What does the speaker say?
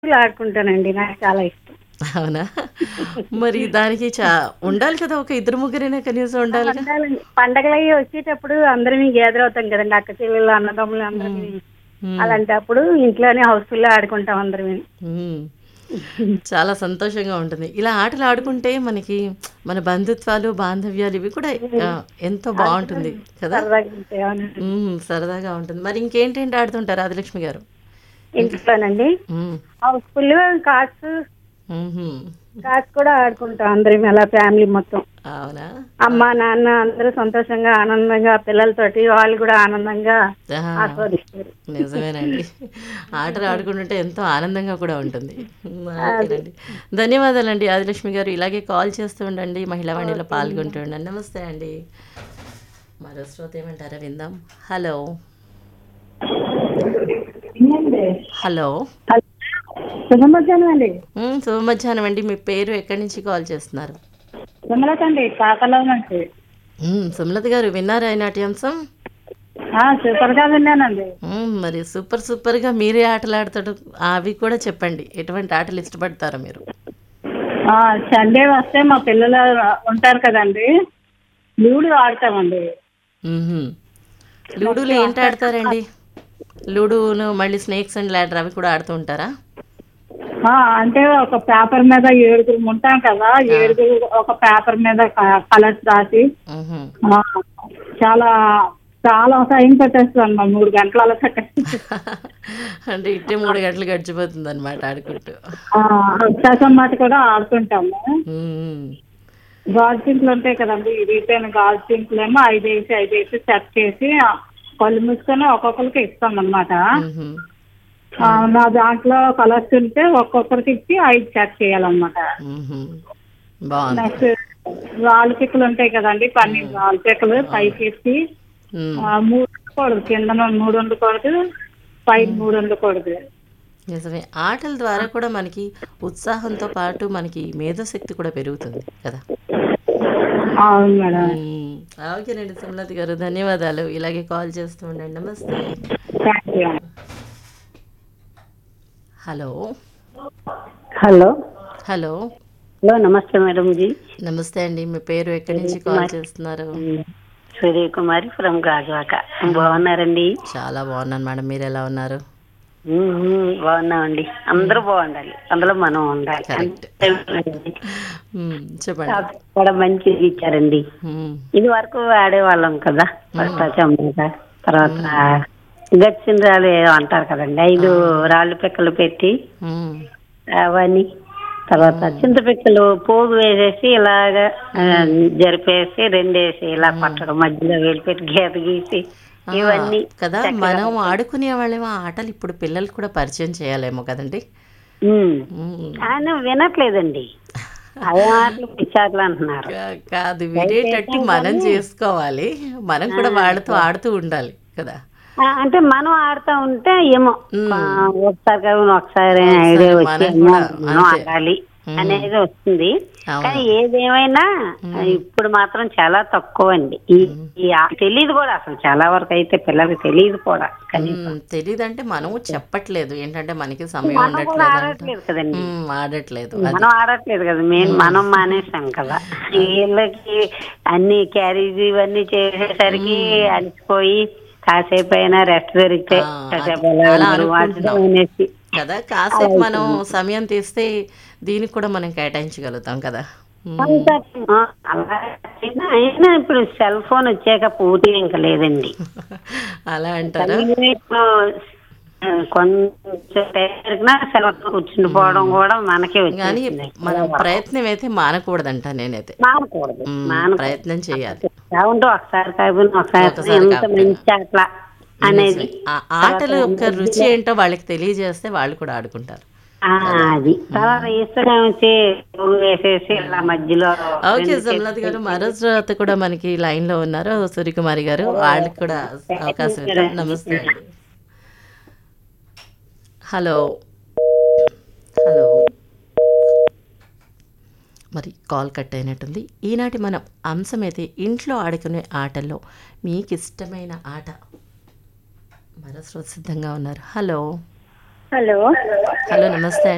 ఇలా ఆడుకుంటానండి నాకు చాలా ఇష్టం అవునా మరి దానికి చా ఉండాలి కదా ఒక ఇద్దరు ముగ్గురైనా కనీసం ఉండాలి ఉండాలండి. పండగలు అయ్యి వచ్చేటప్పుడు అందరం గ్యాదర్ అవుతాం కదండి అక్క చెల్లెళ్ళు అన్నదమ్ములు అందరం అలాంటప్పుడు ఇంట్లోనే హౌస్ఫుల్ ఆడుకుంటాం అందరం చాలా సంతోషంగా ఉంటుంది ఇలా ఆటలు ఆడుకుంటే మనకి మన బంధుత్వాలు బాంధవ్యాలు ఇవి కూడా ఆ, ఎంతో బాగుంటుంది కదా సరదాగా ఉంటాయి అవునండి. ఉమ్, సరదాగా ఉంటుంది మరి ఇంకేంటేంటి ఆడుతుంటారు ఆదిలక్ష్మి గారు ఇంట్లోనండి ఉమ్, హౌస్ఫుల్ కార్డ్స్ ఉహుం. కార్డ్స్ కూడా ఆడుకుంటాం అందరం అలా ఫ్యామిలీ మొత్తం అవునా అమ్మ నాన్న అందరూ సంతోషంగా ఆనందంగా పిల్లలతోటి వాళ్ళు కూడా ఆనందంగా ఆహా. ఆస్వాదిస్తారు నిజమేనండి ఆటలు ఆడుకుంటుంటే ఎంతో ఆనందంగా కూడా ఉంటుంది ఓకేనండి ధన్యవాదాలండి ఆదిలక్ష్మి గారు ఇలాగే కాల్ చేస్తూ ఉండండి మహిళా వాణిలో పాల్గొంటూ ఉండండి నమస్తే అండి మరో శ్రోత ఏమంటారా విందాం హలో హలో శుభ మధ్యాహ్నం అండి ఉమ్, శుభ మధ్యాహ్నం అండి మీ పేరు ఎక్కడి నుంచి కాల్ చేస్తున్నారు సుమలత అండి కాకలో నుంచి ఉమ్, సుమలత గారు విన్నారా ఈ నాట్యాంశం సూపర్ గా విన్నానండి ఉమ్, మరి సూపర్ సూపర్గా మీరే ఆటలు ఆడతాడు అవి కూడా చెప్పండి ఎటువంటి ఆటలు ఇష్టపడతారో మీరు సండే వస్తే మా పిల్లలు ఉంటారు కదండి లూడో ఆడతామండి మ్మ్హ్మ్. లూడోలో ఏంటి ఆడతారండి లూడోను మళ్ళీ స్నేక్స్ అండ్ ల్యాడర్ అవి కూడా ఆడుతూ ఉంటారా ఆ, అంటే ఒక పేపర్ మీద ఏడుగురు ఉంటాం కదా ఏడుగురు ఒక పేపర్ మీద కలర్స్ రాసి మ్మ్హ్మ్. ఆ, చాలా చాలా టైం పెట్టేస్తాను మా మూడు గంటలు అలా పెట్టేస్తాను అంటే ఇట్టే మూడు గంటలు గడిచిపోతుంది అనమాట ఆడుకుంటూ అక్షాసం మాట కూడా ఆడుకుంటాము మ్మ్. గాజు సింకులు ఉంటాయి కదండి ఇరిగిపోయిన గాజు సింకులు ఏమో ఐదు వేసి ఐదు వేసి సెట్ చేసి ఆ, కళ్ళు మూసుకొని ఒక్కొక్కరికి ఇస్తాం అనమాట మ్మ్హ్మ్. నా దాంట్లో కలర్స్ ఉంటే ఒక్కొక్కరికి ఇచ్చి ఐదు సెట్ చేయాలన్నమాట మ్మ్హ్మ్. బాగుంది నెక్స్ట్ రాళ్ళు పిక్కలు ఉంటాయి కదండి పన్నెండు రాళ్ళు పిక్కలు పైకి ఎత్తి మ్మ్. ఆ, మూడు ఉండకూడదు కింద మూడు ఉండకూడదు పైన మూడు ఉండకూడదు నిజమే ఆటల ద్వారా కూడా మనకి ఉత్సాహంతో పాటు మనకి మేధోశక్తి కూడా పెరుగుతుంది కదా అవును మేడం మ్మ్. ఓకేనండి సుమలత గారు ధన్యవాదాలు ఇలాగే కాల్ చేస్తూ ఉండండి నమస్తే thank you hello hello hello hello నమస్తే మేడం జీ నమస్తే అండి మీ పేరు ఎక్కడి నుంచి కాల్ చేస్తున్నారు సూర్యకుమారి ఫ్రమ్ గాజువాక బాగున్నారండి చాలా బాగున్నాను మేడం మీరు ఎలా ఉన్నారు ఉమ్, ఉమ్, బాగున్నామండి అందరూ బాగుండాలి అందులో మనం ఉండాలి Correct. మ్మ్, చెప్పండి టాపిక్ కూడా మంచిది ఇచ్చారండి మ్మ్, ఇది వరకు ఆడేవాళ్ళం కదా చమ్మట తర్వాత గచ్చిన రాళ్ళు ఏదో అంటారు కదండి ఐదు రాళ్ళు పిక్కలు పెట్టి మ్మ్, అవన్నీ తర్వాత చింతపిక్కలు పోగు వేసేసి ఇలాగా ఆ, జరిపేసి రెండేసి ఇలా పట్టడం మధ్యలో వెళ్ళిపెట్టి గీత గీసి ఆ, ఇవన్నీ కదా మనం ఆడుకునే వాళ్ళేమో ఆ ఆటలు ఇప్పుడు పిల్లలు కూడా పరిచయం చేయాలేమో కదండి ఉమ్. మ్మ్. ఆయన వినట్లేదండి అదే ఆటలు పిచ్చాటలు అంటున్నారు కా- కాదు వినేటట్టు మనం చేసుకోవాలి మనం కూడా వాళ్ళతో ఆడుతూ ఉండాలి కదా ఆ, అంటే మనం ఆడుతా ఉంటే ఏమో ఉమ్. ఆ, ఒకసారి కాదు ఒకసారి ఒకసారి ఐడియా వచ్చి మనం ఏమో కూడా మనం అంతే. ఆడాలి అనేది వస్తుంది అవును. కానీ ఏదేమైనా ఇప్పుడు మాత్రం చాలా తక్కువ అండి ఈ ఈ ఆ- తెలియదు కూడా అసలు చాలా వరకు అయితే పిల్లలకి తెలియదు కూడా కానీ మ్మ్, తెలీదంటే మనము చెప్పట్లేదు ఏంటంటే మనకి సమయం మనం కూడా ఉండట్లేదు అంట. ఆడట్లేదు కదండి మ్మ్, ఆడట్లేదు అది మనం ఆడట్లేదు కదా మెయిన్ మనం మానేసాం కదా వీళ్ళకి అన్ని క్యారేజ్ ఇవన్నీ చేసేసరికి అలసిపోయి కాసేపు అయినా రెస్ట్ దొరికితే ఆ, కాసేపు అది- అలా అలా అందరూ అనుకుంటున్నాం. వాడుదాం అనేసి కదా కాసేపు మనం సమయం తీస్తే దీనికి కూడా మనం కేటాయించగలుగుతాం కదా మ్మ్. ఆ, అలా అయినా అయినా ఇప్పుడు సెల్ ఫోన్ వచ్చాక పూర్తి ఇంకా లేదండి అలా అంటారా ఇప్పుడు ఆ, కొంచెం టైం సెల్ కూర్చుని పోవడం కూడా మనకే కానీ వచ్చేసింది మనం ప్రయత్నం అయితే మానకూడదంట నేనైతే మానకూడదు మ్మ్, మానకూడదు ప్రయత్నం చేయాలి కావుంటే ఒకసారి కాకపోయినా ఒకసారి ఒకసారి ఎంత కాకపోయినా. మంచి అట్లా అనేది ఆ ఆటలు యొక్క రుచి ఏంటో వాళ్ళకి తెలియజేస్తే వాళ్ళు కూడా ఆడుకుంటారు ఆ, అది తర్వాత ఇష్టం వచ్చి పువ్వు వేసేసి ఇలా మధ్యలో ఓకే సమ్లత్ గారు మరో శ్రోత కూడా మనకి లైన్ లో ఉన్నారు సూర్యకుమారి గారు వాళ్ళకి కూడా అవకాశం ఇద్దాం నమస్తే అండి హలో హలో మరి కాల్ కట్ అయినట్టుంది ఈనాటి మన అంశం అయితే ఇంట్లో ఆడుకునే ఆటల్లో మీకు ఇష్టమైన ఆట మరో శ్రోత సిద్ధంగా ఉన్నారు హలో హలో హలో నమస్తే